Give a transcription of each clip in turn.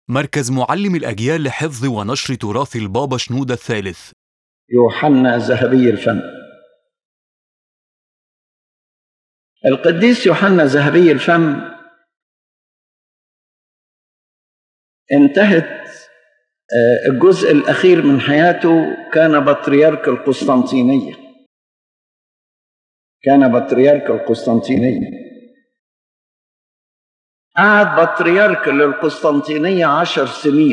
مركز معلم الأجيال لحفظ ونشر تراث البابا شنودة الثالث يوحنا ذهبي الفم القديس يوحنا ذهبي الفم انتهت آه، الجزء الأخير من حياته كان بطريرك القسطنطينية كان بطريرك القسطنطينية قعد بطريرك للقسطنطينية عشر سنين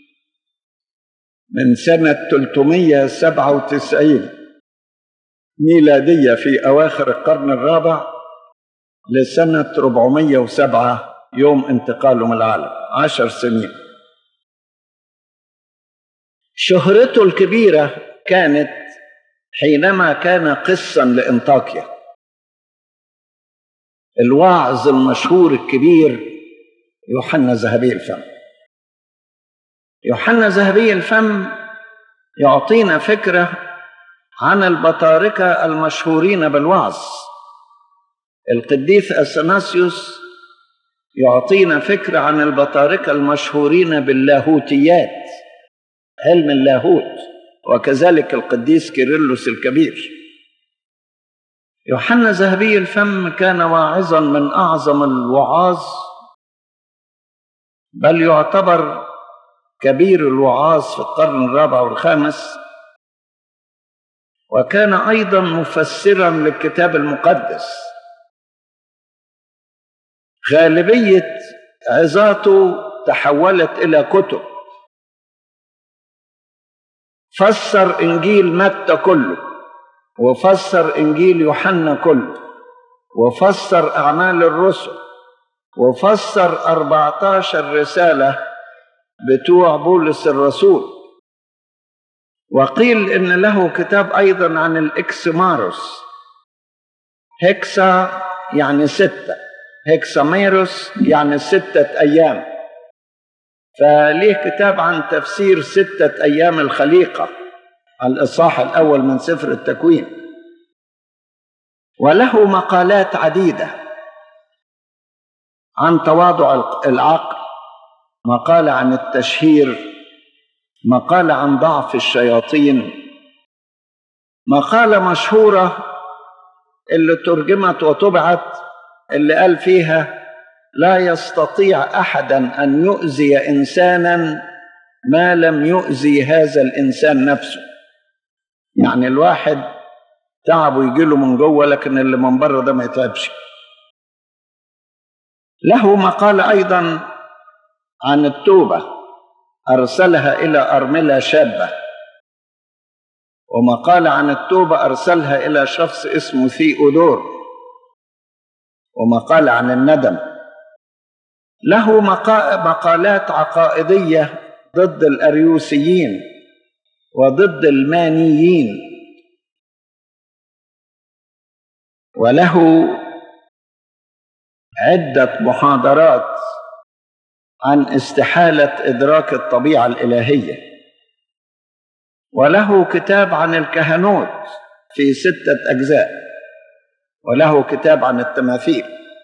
من سنة 397 ميلادية في أواخر القرن الرابع لسنة 407 يوم انتقاله من العالم عشر سنين شهرته الكبيرة كانت حينما كان قسا لإنطاكيا الواعظ المشهور الكبير يوحنا ذهبي الفم يوحنا ذهبي الفم يعطينا فكرة عن البطاركة المشهورين بالوعظ القديس أثناسيوس يعطينا فكرة عن البطاركة المشهورين باللاهوتيات علم اللاهوت وكذلك القديس كيرلس الكبير يوحنا ذهبي الفم كان واعظا من اعظم الوعاظ بل يعتبر كبير الوعاظ في القرن الرابع والخامس وكان ايضا مفسرا للكتاب المقدس غالبيه عظاته تحولت الى كتب فسر انجيل متى كله وفسر انجيل يوحنا كله وفسر اعمال الرسل وفسر 14 رساله بتوع بولس الرسول وقيل ان له كتاب ايضا عن الاكسماروس هكسا يعني سته هكساميروس يعني سته ايام فليه كتاب عن تفسير ستة أيام الخليقة الإصحاح الأول من سفر التكوين وله مقالات عديدة عن تواضع العقل مقالة عن التشهير مقالة عن ضعف الشياطين مقالة مشهورة اللي ترجمت وطبعت اللي قال فيها لا يستطيع احدا ان يؤذي انسانا ما لم يؤذي هذا الانسان نفسه يعني الواحد تعبه يجي له من جوه لكن اللي من بره ده ما يتعبش له مقال ايضا عن التوبه ارسلها الى ارمله شابه ومقال عن التوبه ارسلها الى شخص اسمه ثيودور ومقال عن الندم له مقالات عقائديه ضد الاريوسيين وضد المانيين وله عده محاضرات عن استحاله ادراك الطبيعه الالهيه وله كتاب عن الكهنوت في سته اجزاء وله كتاب عن التماثيل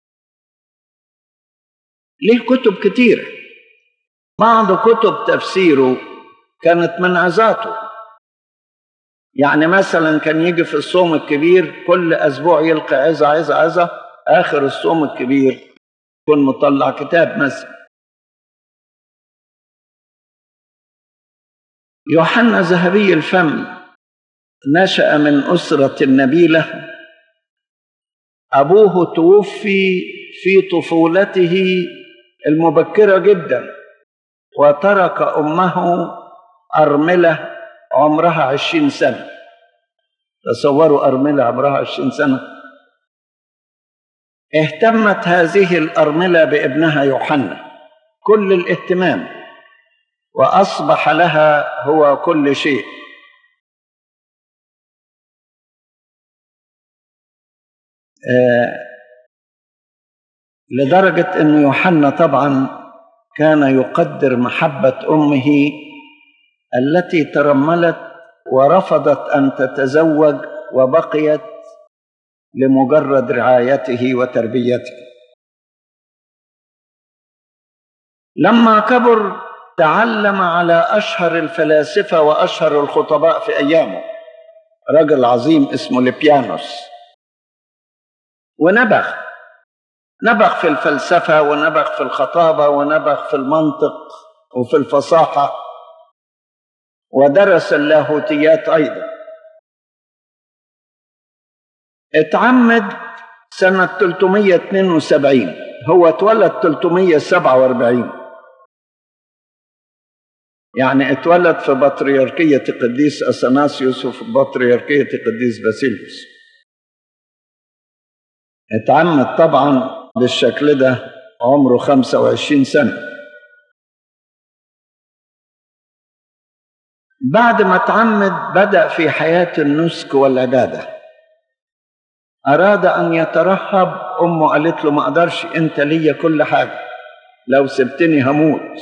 ليه كتب كتيرة بعض كتب تفسيره كانت من عظاته يعني مثلا كان يجي في الصوم الكبير كل أسبوع يلقي عظة عظة عظة آخر الصوم الكبير يكون مطلع كتاب مثلا يوحنا ذهبي الفم نشأ من أسرة نبيلة أبوه توفي في طفولته المبكرة جدا وترك أمه أرملة عمرها عشرين سنة تصوروا أرملة عمرها عشرين سنة اهتمت هذه الأرملة بابنها يوحنا كل الاهتمام وأصبح لها هو كل شيء آه لدرجة أن يوحنا طبعا كان يقدر محبة أمه التي ترملت ورفضت أن تتزوج وبقيت لمجرد رعايته وتربيته لما كبر تعلم على أشهر الفلاسفة وأشهر الخطباء في أيامه رجل عظيم اسمه ليبيانوس ونبغ نبغ في الفلسفة ونبغ في الخطابة ونبغ في المنطق وفي الفصاحة ودرس اللاهوتيات أيضا اتعمد سنة 372 هو اتولد 347 يعني اتولد في بطريركية قديس أثناسيوس وفي بطريركية قديس باسيليوس اتعمد طبعا بالشكل ده عمره 25 سنة بعد ما اتعمد بدأ في حياة النسك والعبادة أراد أن يترهب أمه قالت له ما أقدرش أنت ليا كل حاجة لو سبتني هموت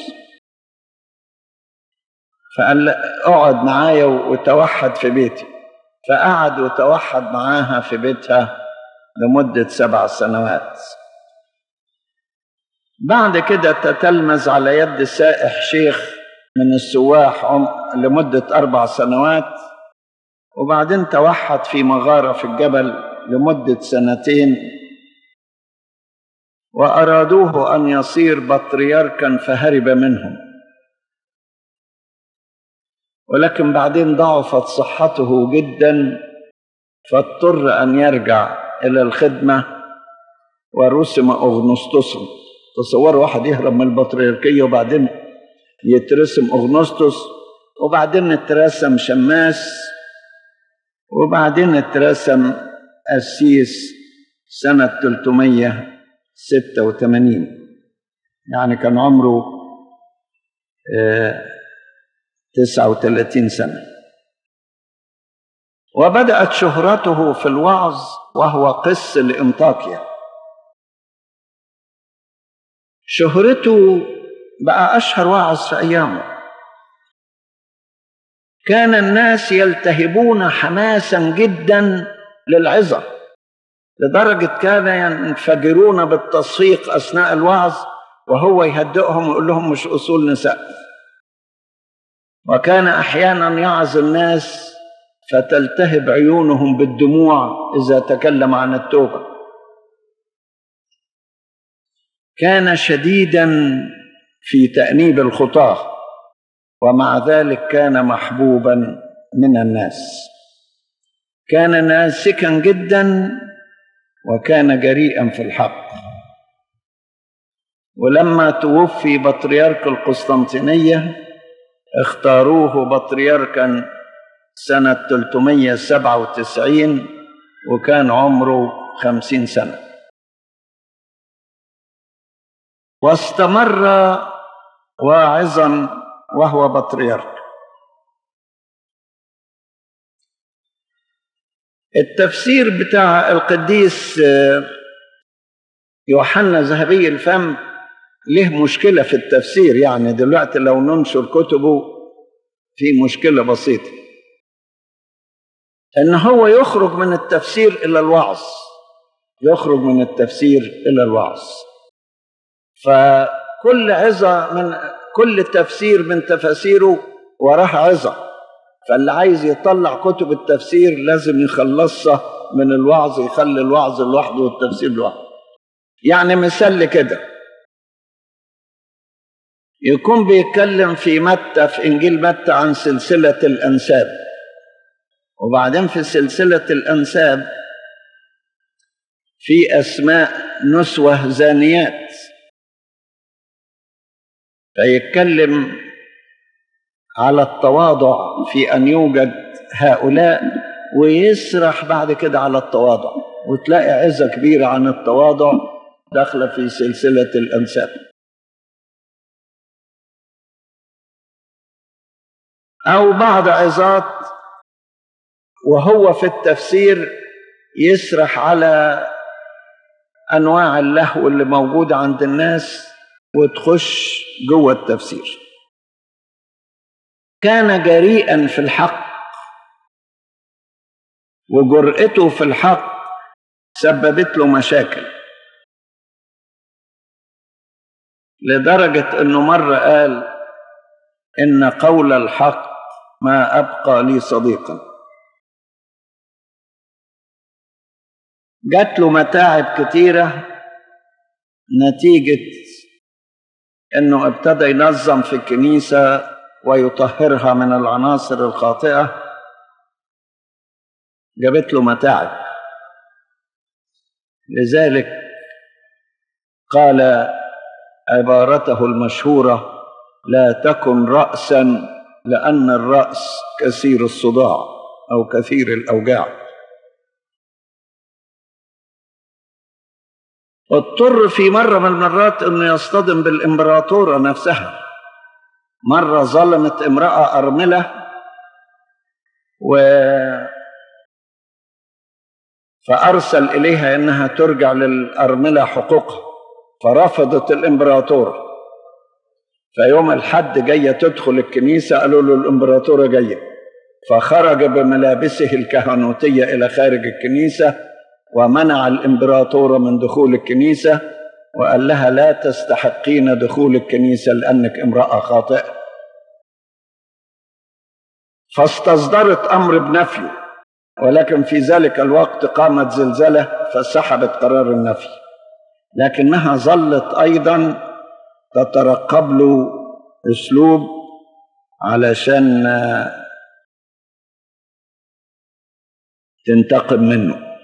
فقال اقعد معايا وتوحد في بيتي فقعد وتوحد معاها في بيتها لمدة سبع سنوات بعد كده تتلمذ على يد سائح شيخ من السواح لمدة أربع سنوات وبعدين توحد في مغارة في الجبل لمدة سنتين وأرادوه أن يصير بطريركا فهرب منهم ولكن بعدين ضعفت صحته جدا فاضطر أن يرجع إلى الخدمة ورسم أغنسطسهم تصوروا واحد يهرب من البطريركية وبعدين يترسم أغنسطس وبعدين اترسم شماس وبعدين اترسم قسيس سنة 386 يعني كان عمره اه 39 سنة وبدأت شهرته في الوعظ وهو قس لإنطاكيا شهرته بقى أشهر واعظ في أيامه كان الناس يلتهبون حماسا جدا للعظة لدرجة كان ينفجرون بالتصفيق أثناء الوعظ وهو يهدئهم ويقول لهم مش أصول نساء وكان أحيانا يعظ الناس فتلتهب عيونهم بالدموع إذا تكلم عن التوبة كان شديدا في تأنيب الخطاة ومع ذلك كان محبوبا من الناس كان ناسكا جدا وكان جريئا في الحق ولما توفي بطريرك القسطنطينية اختاروه بطريركا سنة 397 وكان عمره خمسين سنة واستمر واعظا وهو بطريرك التفسير بتاع القديس يوحنا ذهبي الفم له مشكلة في التفسير يعني دلوقتي لو ننشر كتبه في مشكلة بسيطة إن هو يخرج من التفسير إلى الوعظ يخرج من التفسير إلى الوعظ فكل عظة من كل تفسير من تفاسيره وراه عظة فاللي عايز يطلع كتب التفسير لازم يخلصها من الوعظ يخلي الوعظ لوحده والتفسير لوحده يعني مثال كده يكون بيتكلم في متى في انجيل متى عن سلسله الانساب وبعدين في سلسله الانساب في اسماء نسوه زانيات فيتكلم على التواضع في ان يوجد هؤلاء ويسرح بعد كده على التواضع وتلاقي عزه كبيره عن التواضع داخله في سلسله الانساب أو بعض عظات وهو في التفسير يسرح على أنواع اللهو اللي موجودة عند الناس وتخش جوه التفسير كان جريئا في الحق وجرأته في الحق سببت له مشاكل لدرجة أنه مرة قال إن قول الحق ما أبقى لي صديقا جات له متاعب كتيرة نتيجة إنه ابتدى ينظم في الكنيسة ويطهرها من العناصر الخاطئة جابت له متاعب لذلك قال عبارته المشهورة لا تكن رأسا لأن الرأس كثير الصداع أو كثير الأوجاع اضطر في مرة من المرات أنه يصطدم بالإمبراطورة نفسها مرة ظلمت امرأة أرملة و فأرسل إليها أنها ترجع للأرملة حقوقها فرفضت الإمبراطورة فيوم الحد جاية تدخل الكنيسة قالوا له الإمبراطورة جاية فخرج بملابسه الكهنوتية إلى خارج الكنيسة ومنع الإمبراطورة من دخول الكنيسة وقال لها لا تستحقين دخول الكنيسة لأنك امرأة خاطئة فاستصدرت أمر بنفيه ولكن في ذلك الوقت قامت زلزلة فسحبت قرار النفي لكنها ظلت أيضا تترقب له أسلوب علشان تنتقم منه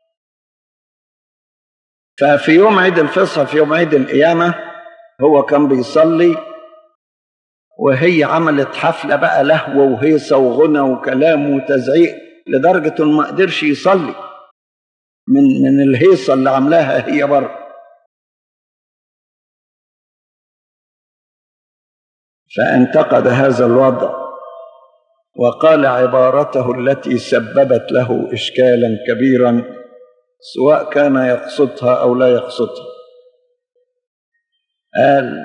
ففي يوم عيد الفصح في يوم عيد القيامة هو كان بيصلي وهي عملت حفلة بقى لهوة وهيصة وغنى وكلام وتزعيق لدرجة انه ما قدرش يصلي من من الهيصة اللي عاملاها هي بره فانتقد هذا الوضع وقال عبارته التي سببت له اشكالا كبيرا سواء كان يقصدها او لا يقصدها قال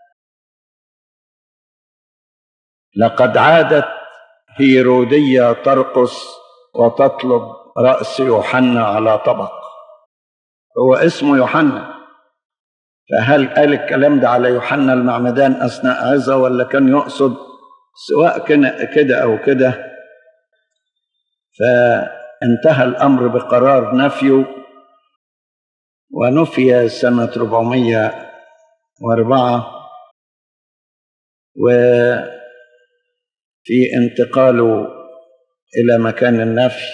لقد عادت هيروديه ترقص وتطلب راس يوحنا على طبق هو اسمه يوحنا فهل قال الكلام ده على يوحنا المعمدان اثناء عظه ولا كان يقصد سواء كان كده او كده فانتهى الامر بقرار نفيه ونفي سنه 404 وفي انتقاله الى مكان النفي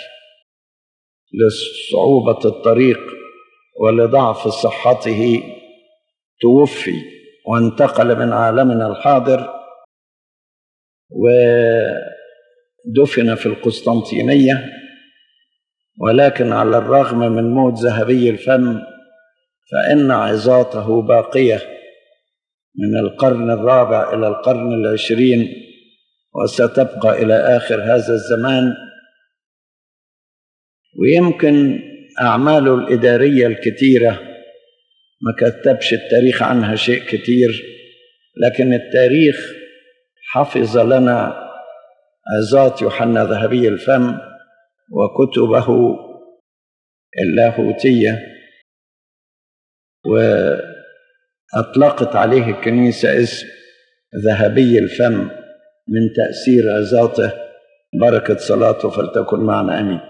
لصعوبه الطريق ولضعف صحته توفي وانتقل من عالمنا الحاضر ودفن في القسطنطينية ولكن على الرغم من موت ذهبي الفم فإن عظاته باقية من القرن الرابع إلى القرن العشرين وستبقى إلى آخر هذا الزمان ويمكن أعماله الإدارية الكثيرة ما كتبش التاريخ عنها شيء كتير لكن التاريخ حفظ لنا عظات يوحنا ذهبي الفم وكتبه اللاهوتية وأطلقت عليه الكنيسة اسم ذهبي الفم من تأثير عظاته بركة صلاته فلتكن معنا آمين